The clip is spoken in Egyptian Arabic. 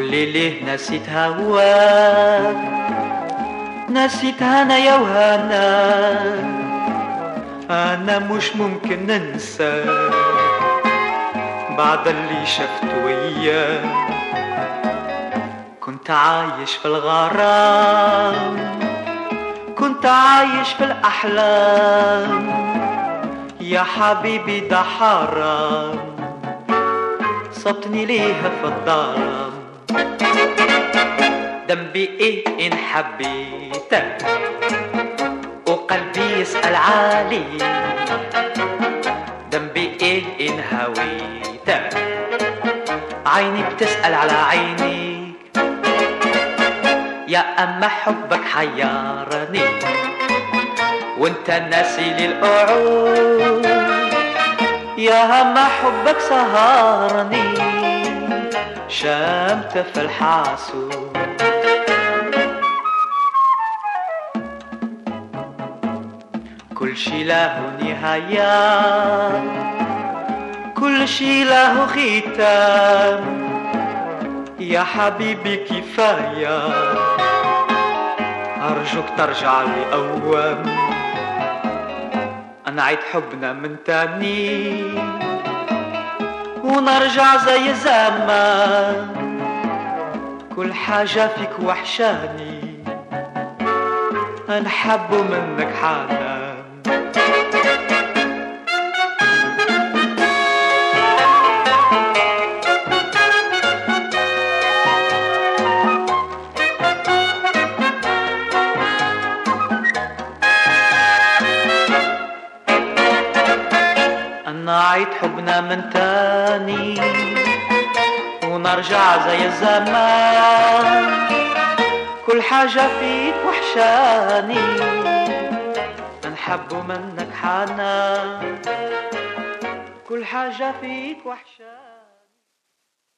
قولي ليه نسيت هواك نسيت هنا يا وهنا أنا مش ممكن ننسى بعد اللي شفت وياك كنت عايش في الغرام كنت عايش في الأحلام يا حبيبي ده حرام صبتني ليها في الظلام ذنبي ايه ان حبيتك وقلبي يسأل علي ذنبي ايه ان هويتك عيني بتسأل على عينيك يا اما حبك حيرني وانت ناسي للقعود يا هما حبك سهرني شمت في الحاسوب كل شي له نهاية كل شي له ختام يا حبيبي كفاية أرجوك ترجع لي أوام نعيد حبنا من تاني ونرجع زي زمان كل حاجة فيك وحشاني نحب منك حنان نعيد حبنا من تاني ونرجع زي الزمان كل حاجة فيك وحشاني نحب منك حنان كل حاجة فيك وحشاني